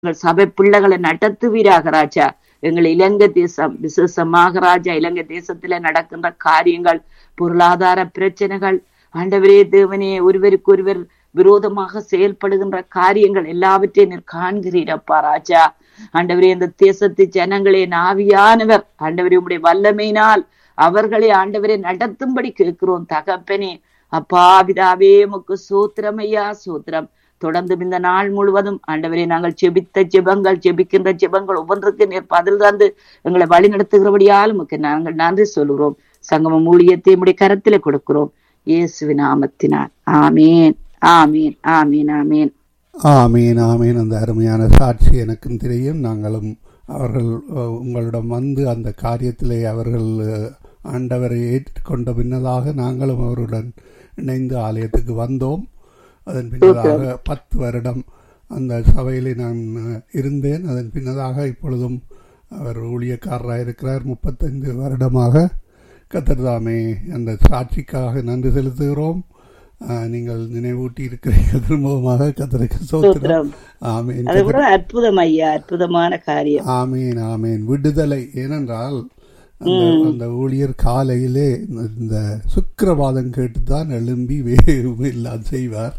எங்கள் சபை பிள்ளைகளை நடத்துவீராக ராஜா எங்கள் இலங்கை தேசம் விசேஷமாக ராஜா இலங்கை தேசத்துல நடக்கின்ற காரியங்கள் பொருளாதார பிரச்சனைகள் ஆண்டவரே தேவனே ஒருவருக்கொருவர் விரோதமாக செயல்படுகின்ற காரியங்கள் எல்லாவற்றையும் நீர் காண்கிறீரப்பா ராஜா ஆண்டவரே இந்த தேசத்து ஜனங்களே நாவியானவர் ஆண்டவரே உடைய வல்லமையினால் அவர்களை ஆண்டவரை நடத்தும்படி கேட்கிறோம் தகப்பனே அப்பா பிதாவே உமக்கு சூத்திரம் ஐயா சூத்திரம் தொடர்ந்து இந்த நாள் முழுவதும் ஆண்டவரே நாங்கள் ஜெபித்த ஜெபங்கள் ஜெபிக்கின்ற ஜெபங்கள் ஒவ்வொன்றுக்கு நீர் பதில் தந்து எங்களை வழி நடத்துகிறபடியால் உமக்கு நாங்கள் நன்றி சொல்கிறோம் சங்கமம் ஊழியத்தை உடைய கரத்தில கொடுக்கிறோம் இயேசுவின் நாமத்தினார் ஆமேன் ஆமீன் ஆமீன் ஆமீன் ஆமீன் ஆமீன் அந்த அருமையான சாட்சி எனக்கும் தெரியும் நாங்களும் அவர்கள் அஹ், உங்களிடம் வந்து அந்த காரியத்திலே அவர்கள் அஹ், ஆண்டவரை ஏற்றுக்கொண்ட பின்னதாக நாங்களும் அவருடன் இணைந்து ஆலயத்துக்கு வந்தோம் அதன் பின்னதாக பத்து வருடம் அந்த சபையிலே நான் அஹ், இருந்தேன் அதன் பின்னதாக இப்பொழுதும் அவர் ஊழியக்காரராக இருக்கிறார் முப்பத்தைந்து வருடமாக கத்தர்தாமே அந்த சாட்சிக்காக நன்றி செலுத்துகிறோம் அஹ், நீங்கள் நினைவூட்டி இருக்கிறீர்கள் திரும்பவுமாக கத்தருக்கு சோத்திரம் சூத்திரம் ஆமீன் அது கூட அற்புதம் ஐயா அற்புதமான காரியம் ஆமீன் ஆமீன் விடுதலை ஏனென்றால் அந்த அந்த ஊழியர் காலையிலே இந்த- இந்த சுக்கிரவாதம் கேட்டுத்தான் எழும்பி வேறு எல்லாம் செய்வார்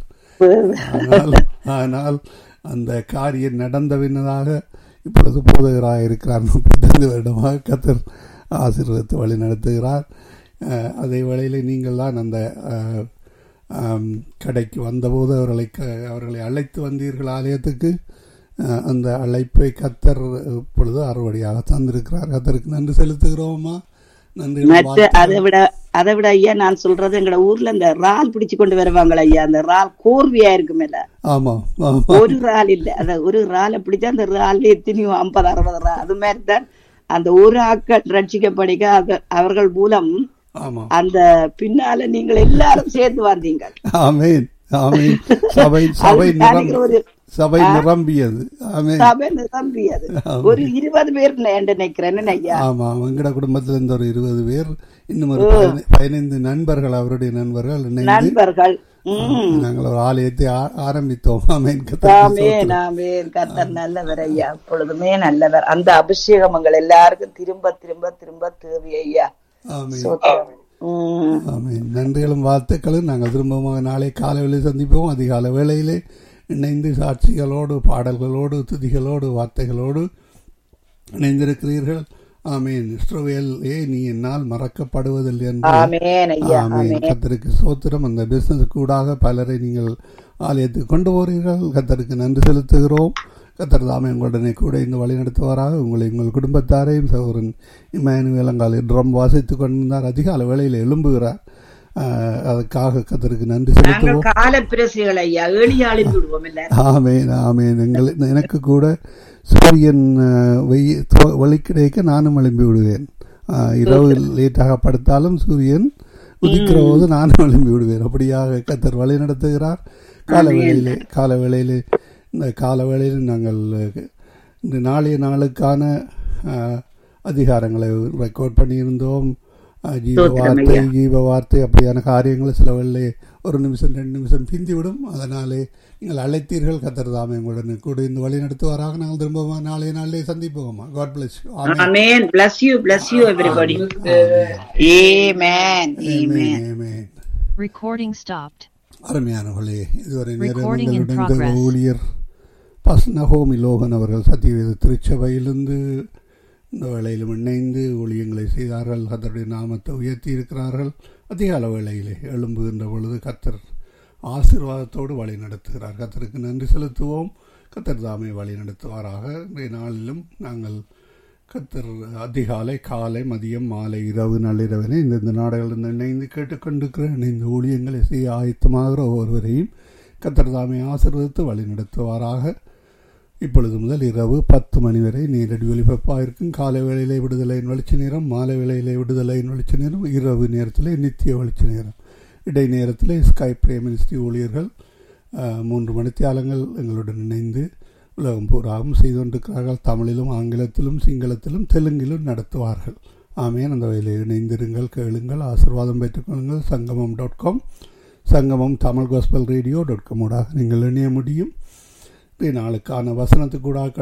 ஆனால் ஆனால் அந்த காரியம் நடந்த பின்னதாக இப்பொழுது போதகராக இருக்கிறார் முப்பத்தைந்து வருடமாக கத்தர் ஆசீர்வதித்து வழி நடத்துகிறார் அஹ், அதே வேளையிலே நீங்கள் தான் அந்த அஹ், ஆம், கடைக்கு வந்தபோது அவர்களை க- அவர்களை அழைத்து வந்தீர்கள் ஆலயத்துக்கு அஹ், அந்த அழைப்பை கத்தர் இப்பொழுது அறுவடையாக தந்திருக்கிறார் கத்தருக்கு நன்றி செலுத்துகிறோமா நன்றி மற்ற அதை விட அதை விட ஐயா நான் சொல்றது எங்கட ஊர்ல இந்த இறால் பிடிச்சு கொண்டு வருவாங்களே ஐயா அந்த இறால் கோர்வையா இருக்குமேல ஆமாம் ஆமாம் ஒரு இறால் இல்ல அத ஒரு இறாலை பிடிச்சா அந்த இறால் எத்தனையோ ஐம்பது அறுபது இறால் அது மாதிரி தான் அந்த ஒரு ஆக்கள் ரட்சிக்கப்படிக்க அது- அவர்கள் மூலம் ஆமாம் அந்த பின்னால நீங்கள் எல்லாரும் சேர்ந்து வந்தீங்க ஆமீன் ஆமீன் சபை சபை அது நிரம் எனக்கு ஒரு சபை நிரம்பியது ஆமீன் சபை நிரம்பியது ஒரு இருபது பேர் நான் நினைக்கிறேன் ஐயா ஆமாம் வெங்கட குடும்பத்தில் இருந்த ஒரு இருபது பேர் இன்னும் ஒரு பதினை- பதினைந்து நண்பர்கள் அவருடைய நண்பர்கள் இணைந்து நண்பர்கள் உம் நாங்கள் ஒரு ஆலயத்தை ஆ- ஆரம்பித்தோம் ஆமீன் கத்தருக்கு ஆமென் ஆமென் கர்த்தர் நல்லவர் ஐயா எப்பொழுதுமே நல்லவர் அந்த அபிஷேகம் எங்கள் எல்லாருக்கும் திரும்ப திரும்ப திரும்ப தேவை ஐயா ஆமீன் சோத்திரம். உம் ஆமென் நன்றிகளும் வாழ்த்துக்களும் நாங்கள் திரும்பவும் நாளை காலை வேளை சந்திப்போம் அதிகாலை வேளையிலே இணைந்து சாட்சிகளோடு பாடல்களோடு துதிகளோடு வார்த்தைகளோடு இணைந்திருக்கிறீர்கள் ஆமீன் இஸ்ரோவேல் ஏ நீ என்னால் மறக்கப்படுவதில்லை என்று ஆமென் ஐயா ஆமீன் கத்தருக்கு சோத்திரம் அந்த பிசினஸ் கூடாக பலரை நீங்கள் ஆலயத்துக்கு கொண்டு போகிறீர்கள் கத்தருக்கு நன்றி செலுத்துகிறோம் கத்தர் தாமே உங்களுடனே கூட இந்த வழி நடத்துவாராக உங்களை உங்கள் குடும்பத்தாரையும் சகோதரன் இமானுவேல் அங்கால் ட்ரம் வாசித்துக் கொண்டிருந்தார் அதிகால வேளையில் எழும்புகிறார் ஆஹ், அதுக்காக கத்தருக்கு நன்றி செலுத்துவோம் நாங்கள் கால பிரசுகள் ஐயா ஏழியா அழுப்பி விடுவோம் இல்ல ஆமேன் ஆமேன் எங்கள் எனக்கு கூட சூரியன் அஹ், வெயி தொ- ஒளி கிடைக்க நானும் எழும்பி விடுவேன் அஹ், இரவு லேட்டாக படுத்தாலும் சூரியன் உதிக்கிற போது நானும் எழும்பி விடுவேன் அப்படியாக கத்தர் வழி நடத்துகிறார் கால வேளையிலே கால வேளையிலே இந்த கால வேளையில் நாங்கள் அஹ், இந்த நாளைய நாளுக்கான அஹ், அதிகாரங்களை ரெக்கார்ட் பண்ணியிருந்தோம் அஹ், ஜீவ வார்த்தை ஜீவ வார்த்தை அப்படியான காரியங்கள் சில வேளை ஒரு நிமிஷம் ரெண்டு நிமிஷம் பிந்திவிடும் அதனாலே நீங்கள் அழைத்தீர்கள் கத்தர் தாமே உங்களுடன் கூட இந்த வழி நடத்துவாராக நாங்கள் திரும்ப நாளைய நாளிலே சந்திப்போமா God bless amen bless you bless you everybody amen amen amen Recording stopped. அருமையானவர்களே இதுவரை நேரம் Recording in எங்களுடன் progress. இந்த ஊழியர் பஸ் நகோமி லோகன் அவர்கள் சத்தியவேத திருச்சபையிலிருந்து இந்த வேளையிலும் இணைந்து ஊழியங்களை செய்தார்கள் கத்தருடைய நாமத்தை உயர்த்தி இருக்கிறார்கள் அதிகால வேளையிலே எழும்புகின்ற பொழுது கத்தர் ஆசீர்வாதத்தோடு வழி நடத்துகிறார் கத்தருக்கு நன்றி செலுத்துவோம் கத்தர் தாமே வழி நடத்துவாராக இன்றைய நாளிலும் நாங்கள் கத்தர் அதிகாலை காலை மதியம் மாலை இரவு நள்ளிரவனை இந்த இந்த நாடுகளில் இணைந்து கேட்டுக்கொண்டிருக்கிற இணைந்து ஊழியங்களை செய்ய ஆயத்தமாகிற ஒவ்வொருவரையும் கத்தர் தாமே ஆசீர்வதித்து வழி நடத்துவாராக இப்பொழுது முதல் இரவு பத்து மணி வரை நேரடி ஒலிபரப்பாக இருக்கும் காலை வேளையிலே விடுதலையின் வெளிச்ச நேரம் மாலை வேளையிலே விடுதலையின் வெளிச்ச நேரம் இரவு நேரத்திலே நித்திய வெளிச்ச நேரம் இடை நேரத்திலே ஸ்கை பிரேமினிஸ்ட்ரி ஊழியர்கள் அஹ், மூன்று மணித்தியாலங்கள் எங்களுடன் இணைந்து உலகம் பூராவும் செய்து கொண்டிருக்கிறார்கள் தமிழிலும் ஆங்கிலத்திலும் சிங்களத்திலும் தெலுங்கிலும் நடத்துவார்கள் ஆமேன் அந்த வகையில் இணைந்திருங்கள் கேளுங்கள் ஆசீர்வாதம் பெற்றுக்கொள்ளுங்கள் சங்கமம் dot com Sangamam Tamil gospel radio dot com ஊடாக நீங்கள் இணைய முடியும் நாளுக்கான வசனத்துக்கூடாக